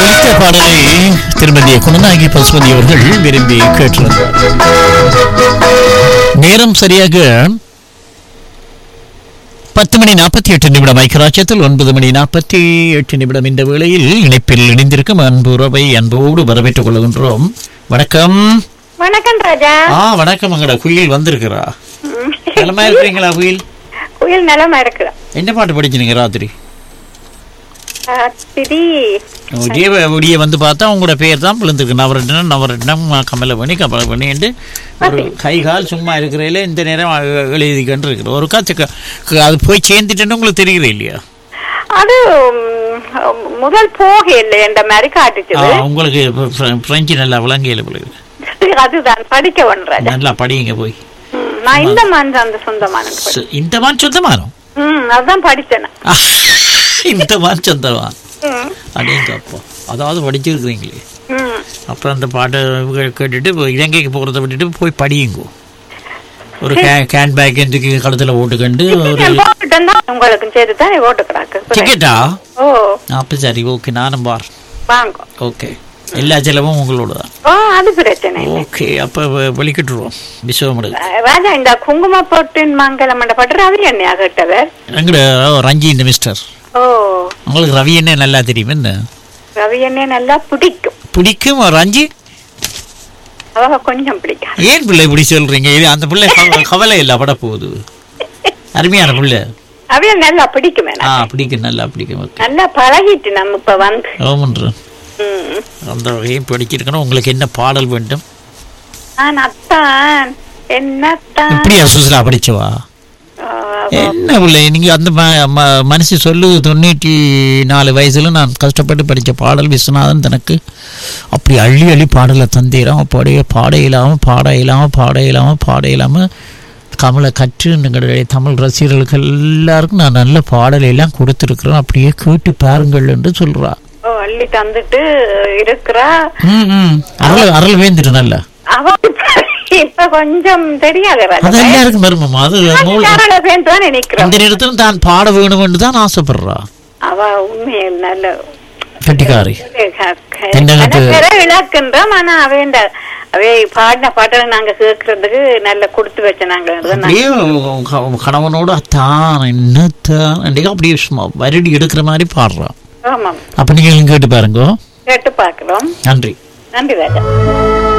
ஒலித்த பாடலை திருமதி குணநாயகி பசுபதி அவர்கள் விரும்பி கேட்டிருந்தார் நேரம் சரியாக பத்து மணி நாற்பத்தி எட்டு நிமிடம் ஐக்கராட்சியத்தில் ஒன்பது மணி நாற்பத்தி எட்டு நிமிடம் இந்த வேளையில் இணைப்பில் இணைந்திருக்கும் அன்புறவை அன்போடு வரவேற்றுக் கொள்கின்றோம் வணக்கம் வணக்கம் ராஜா ஆ வணக்கம் அங்கட குயில் வந்திருக்கிறா ம். நலமா இருக்கிறீங்களா குயில் குயில் நலமா இருக்கு என்ன பாட்டு படிச்சினீங்க ராத்திரி திதி விடிய விடிய வந்து பார்த்தா உங்களோட பேர் தான் விழுந்திருக்கு நவரட்னம் நவரட்னம் கமலபணி கமலபணி என்று ஒரு கை கால் சும்மா இருக்கிறதுல இந்த நேரம் அ- எழுதிக்கிட்டு இருக்கிற ஒரு காத்து அது போய் சேர்ந்துட்டேன்னு உங்களுக்கு தெரியுது இல்லையா அது ம், முதல் போக இல்லை என்ற மாதிரி ஆ, காட்டுச்சுது உங்களுக்கு இப்ப பிரெ- பிரெஞ்சு நல்லா விளங்கியல பிள்ளைங்க அதுதான் படிக்க ஒன்று ராஜா நல்லா படிங்க போய் ம், நான் இந்த மான் அந்த சொந்தமான ச- இந்த மாதிரி சொந்தமானோம் ம் அதுதான் படிச்சேன் இந்த மாதிரி சொந்தமான் ம், அப்படிங்க அப்போ அதாவது படிச்சிருக்கிறீங்களே ம். அப்புறம் அந்த பாட்டை கே- கேட்டுட்டு இப்போ இலங்கைக்கு போகிறத விட்டுட்டு போய் படியுங்கோ ஒரு கே கேன் பேக் தூக்கி கழுத்தில் ஓட்டுக்கண்டு ஒரு நான் போட்டுட்டேன் தான் உங்களுக்கு சேர்த்து தான் ஓட்டுக்கிறாக்கு டிக்கெட்டா ஓ அப்போ சரி ஓகே நானும் பார் வாங்க ஓகே எல்லா செலவும் உங்களோட தான் ஓ அது பிரச்சனை இல்லை ஓகே அப்போ வெளிக்கிட்டுருவோம் விஸ்வமுடு ராஜா இந்த குங்கும பொட்டின் மங்கலம் பட்டு ரவி எண்ணெயா கேட்டவர் எங்கட ரஞ்சி இந்த மிஸ்டர் ஓ உங்களுக்கு ரவி என்ன நல்லா தெரியும் என்ன ரவி எண்ணெய் நல்லா பிடிக்கும் பிடிக்கும் ரஞ்சி அவ கொஞ்சம் பிடிக்கும் ஏன் பிள்ளை இப்படி சொல்றீங்க இது அந்த பிள்ளை கவ- கவலை இல்லை பட போகுது அருமையான பிள்ளை அவைய நல்லா பிடிக்கும் ஆ எனக்கு பிடிக்கும் நல்லா பிடிக்கும் ஓகே நல்லா பழகிட்டு நம்ம இப்ப வந்து ஓமன்றேன் ம். அந்த வகையும் படிச்சிருக்கணும் உங்களுக்கு என்ன பாடல் வேண்டும் நான் அத்தான் என்னத்தான் இப்படியா சுசிலா படிச்சவா ஆ, என்ன பிள்ளை நீங்க அந்த ம- ம- மனசு சொல்லு தொண்ணூற்றி நாலு வயசுல நான் கஷ்டப்பட்டு படிச்ச பாடல் விஸ்வநாதன் தனக்கு அப்படி அள்ளி அள்ளி பாடலை தந்தீராம் அப்படியே பாட இல்லாம பாட இல்லாம பாட இல்லாம பாட இல்லாம கமலை கற்று எங்களுடைய தமிழ் ரசிகர்களுக்கு எல்லாருக்கும் நான் நல்ல பாடலை எல்லாம் கொடுத்துருக்குறேன் அப்படியே கேட்டு பாருங்கள் என்று சொல்றா ஓ, அள்ளி தந்துட்டு இருக்கிறா ம் ம் அருள் அருள் வேந்துட்டு நல்ல அவ இப்ப- இப்ப கொஞ்சம் தெரியாது அது எல்லாருக்கும் மருமமா அது மூல சேர்ந்து தான் நினைக்கிறோம் அந்த நேரத்தில் தான் பாட வேணும்னு தான் ஆசைப்படுறா அவ உண்மையில் நல்ல கட்டிக்காரி தென்னகத்து- இழக்கின்றோம் ஆனா அவைண்ட அவை பாடின பாட்டை நாங்க கேட்கறதுக்கு நல்ல கொடுத்து வச்ச நாங்க அப்படியே க- கணவனோட அத்தான் என்னத்தான் அன்றைக்கு அப்படியே சும்மா வருடி எடுக்கிற மாதிரி பாடுறான் ஆமாம் அப்ப நீங்களும் கேட்டு பாருங்க கேட்டு பார்க்கிறோம் நன்றி நன்றி ராஜா